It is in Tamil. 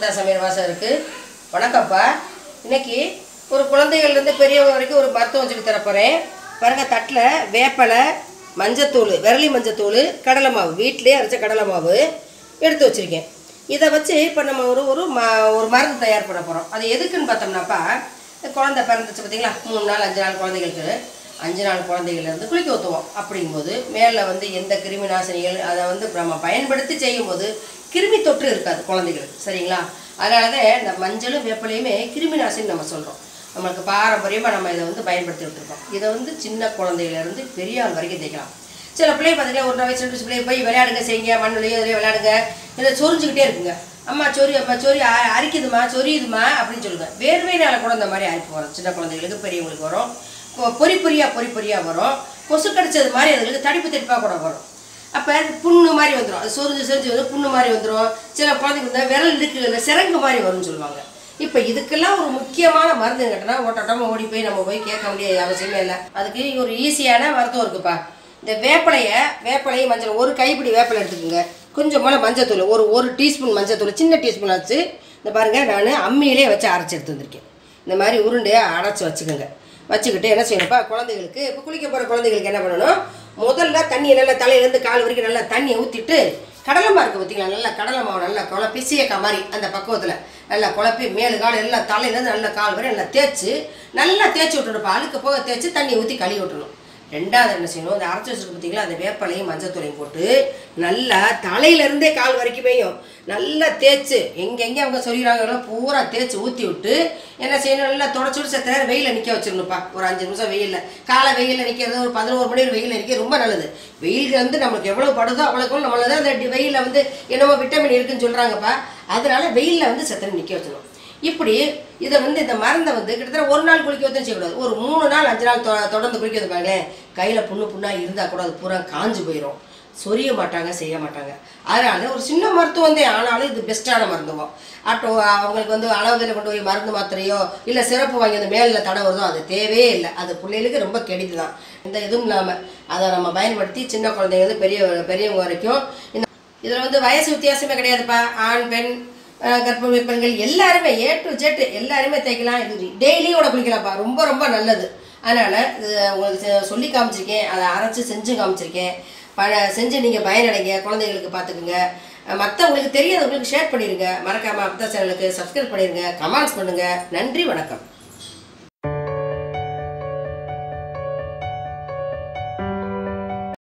அமுதா சமையல் வாசம் இருக்குது வணக்கம்ப்பா இன்னைக்கு ஒரு குழந்தைகள்லேருந்து பெரியவங்க வரைக்கும் ஒரு மருத்துவம் சொல்லி தரப்போகிறேன் பாருங்கள் தட்டில் வேப்பலை மஞ்சத்தூள் விரலி மஞ்சத்தூள் கடலை மாவு வீட்டிலே அரைச்ச கடலை மாவு எடுத்து வச்சுருக்கேன் இதை வச்சு இப்போ நம்ம ஒரு ஒரு ம ஒரு மருந்து தயார் பண்ண போகிறோம் அது எதுக்குன்னு பார்த்தோம்னாப்பா இந்த குழந்தை பிறந்துச்சு பார்த்தீங்களா மூணு நாள் அஞ்சு நாள் குழந்தைகளுக்கு அஞ்சு நாள் குழந்தைகள்லேருந்து குளிக்க ஊற்றுவோம் அப்படிங்கும்போது மேலே வந்து எந்த கிருமி நாசினிகள் அதை வந்து நம்ம பயன்படுத்தி செய்யும்போது கிருமி தொற்று இருக்காது குழந்தைகளுக்கு சரிங்களா அதனால தான் இந்த மஞ்சளும் வேப்பிலையுமே கிருமி நாசினி நம்ம சொல்கிறோம் நம்மளுக்கு பாரம்பரியமாக நம்ம இதை வந்து பயன்படுத்திட்டு இருக்கோம் இதை வந்து சின்ன குழந்தையிலேருந்து பெரிய ஆள் வரைக்கும் தேய்க்கலாம் சில பிள்ளை பார்த்தீங்கன்னா ஒரு வயசு ரெண்டு வயசு பிள்ளை போய் விளையாடுங்க செய்யுங்க மண்ணுலையோ இதுலையோ விளையாடுங்க இதை சொரிஞ்சுக்கிட்டே இருக்குங்க அம்மா சொறி அம்மா சொறி அ- அரிக்குதுமா சொரியுதுமா அப்படின்னு சொல்லுங்க வேர்வையினால கூட இந்த மாதிரி அரிப்பு வரும் சின்ன குழந்தைகளுக்கு பெரியவங்களுக்கு வரும் பொ- பொறி பொறியா பொறி பொறியா வரும் கொசு கடிச்சது மாதிரி அதுங்களுக்கு தடிப்பு தடிப்பாக கூட வரும் அப்போ புண்ணு மாதிரி வந்துடும் அது சொரிஞ்சு சொரிஞ்சு வந்து புண்ணு மாதிரி வந்துடும் சில குழந்தைங்க வந்து விரல் இடுக்குல சிறங்கு மாதிரி வரும்னு சொல்லுவாங்க இப்போ இதுக்கெல்லாம் ஒரு முக்கியமான மருந்து கேட்டனா ஓட்டோட்டமாக ஓடி போய் நம்ம போய் கேட்க வேண்டிய அவசியமே இல்லை அதுக்கு ஒரு ஈஸியான மருத்துவம் இருக்குப்பா இந்த வேப்பிலையை வேப்பிலையை மஞ்சள் ஒரு கைப்பிடி வேப்பிலை எடுத்துக்கோங்க கொஞ்சம் போல மஞ்சத்தூள் ஒரு ஒரு டீஸ்பூன் மஞ்சத்தூள் சின்ன டீஸ்பூன் வச்சு இந்த பாருங்கள் நான் அம்மியிலே வச்சு அரைச்சி எடுத்து வந்திருக்கேன் இந்த மாதிரி உருண்டையாக அடைச்சி வச்சுக்கோங்க வச்சுக்கிட்டு என்ன செய்யணும்ப்பா குழந்தைகளுக்கு இப்போ குளிக்க போகிற குழந்தைகளுக்கு என்ன பண்ணணும் முதல்ல தண்ணியை நல்லா தலையிலேருந்து கால் வரைக்கும் நல்லா தண்ணியை ஊற்றிட்டு கடலை மாவு இருக்குது பார்த்தீங்களா நல்லா கடலை மாவு நல்லா குழப்பி சீயக்கா மாதிரி அந்த பக்குவத்தில் நல்லா குழப்பி மேலு கால் எல்லாம் தலையிலேருந்து நல்லா கால் வரை நல்லா தேய்ச்சி நல்லா தேய்ச்சி விட்டுணும்ப்பா அழுக்க போக தேய்ச்சி தண்ணி ஊற்றி கழுவி விட்டணும் ரெண்டாவது என்ன செய்யணும் அந்த அரைச்சி வச்சிருக்கு பார்த்தீங்களா அந்த வேப்பலையும் மஞ்சத்தூளையும் போட்டு நல்லா தலையிலேருந்தே கால் வரைக்குமேயும் நல்லா தேய்ச்சி எங்கெங்கே அவங்க சொல்லிடுறாங்களோ பூரா தேய்ச்சி ஊற்றி விட்டு என்ன செய்யணும் நல்லா தொடச்சி விட்டு செத்த நேரம் வெயிலில் நிற்க வச்சிடணும்ப்பா ஒரு அஞ்சு நிமிஷம் வெயிலில் காலை வெயிலில் நிற்கிறது ஒரு பதினோரு மணி நேரம் வெயிலில் நிற்க ரொம்ப நல்லது வெயில் வந்து நம்மளுக்கு எவ்வளோ படுதோ அவ்வளோக்கு நம்மளது அந்த வெயிலில் வந்து என்னமோ விட்டமின் இருக்குன்னு சொல்கிறாங்கப்பா அதனால வெயிலில் வந்து செத்த நிற்க வச்சிடணும் இப்படி இதை வந்து இந்த மருந்தை வந்து கிட்டத்தட்ட ஒரு நாள் குளிக்க வச்சும் செய்யக்கூடாது ஒரு மூணு நாள் அஞ்சு நாள் தொ- தொடர்ந்து குளிக்க வந்து பாருங்களேன் கையில் புண்ணு புண்ணாக இருந்தால் கூட அது பூரா காஞ்சு போயிடும் சொரிய மாட்டாங்க செய்ய மாட்டாங்க அதனால ஒரு சின்ன மருத்துவம் தான் ஆனாலும் இது பெஸ்ட்டான மருந்துவம் ஆட்டோ அவங்களுக்கு வந்து அளவுகளை கொண்டு போய் மருந்து மாத்திரையோ இல்லை சிறப்பு வாங்கி அந்த மேலில் தடவுறதோ அது தேவையே இல்லை அது பிள்ளைகளுக்கு ரொம்ப கெடுதி தான் இந்த இதுவும் இல்லாமல் அதை நம்ம பயன்படுத்தி சின்ன குழந்தைங்க வந்து பெரிய பெரியவங்க வரைக்கும் இந்த இதில் வந்து வயசு வித்தியாசமே கிடையாதுப்பா ஆண் பெண் அஹ், கர்ப்பிணி பெண்கள் எல்லாருமே ஏ டு ஜெட் எல்லாருமே தேய்க்கலாம் இது டெய்லியும் கூட குளிக்கலாம்ப்பா ரொம்ப ரொம்ப நல்லது அதனால் இது உங்களுக்கு செ- சொல்லி காமிச்சிருக்கேன் அதை அரைச்சி செஞ்சு காமிச்சிருக்கேன் ப செஞ்சு நீங்கள் பயனடைங்க குழந்தைகளுக்கு பார்த்துக்குங்க மற்றவங்களுக்கு தெரியாதவங்களுக்கு ஷேர் பண்ணிடுங்க மறக்காமல் அப்பதான் சேனலுக்கு சப்ஸ்கிரைப் பண்ணிடுங்க கமெண்ட்ஸ் பண்ணுங்கள் நன்றி வணக்கம்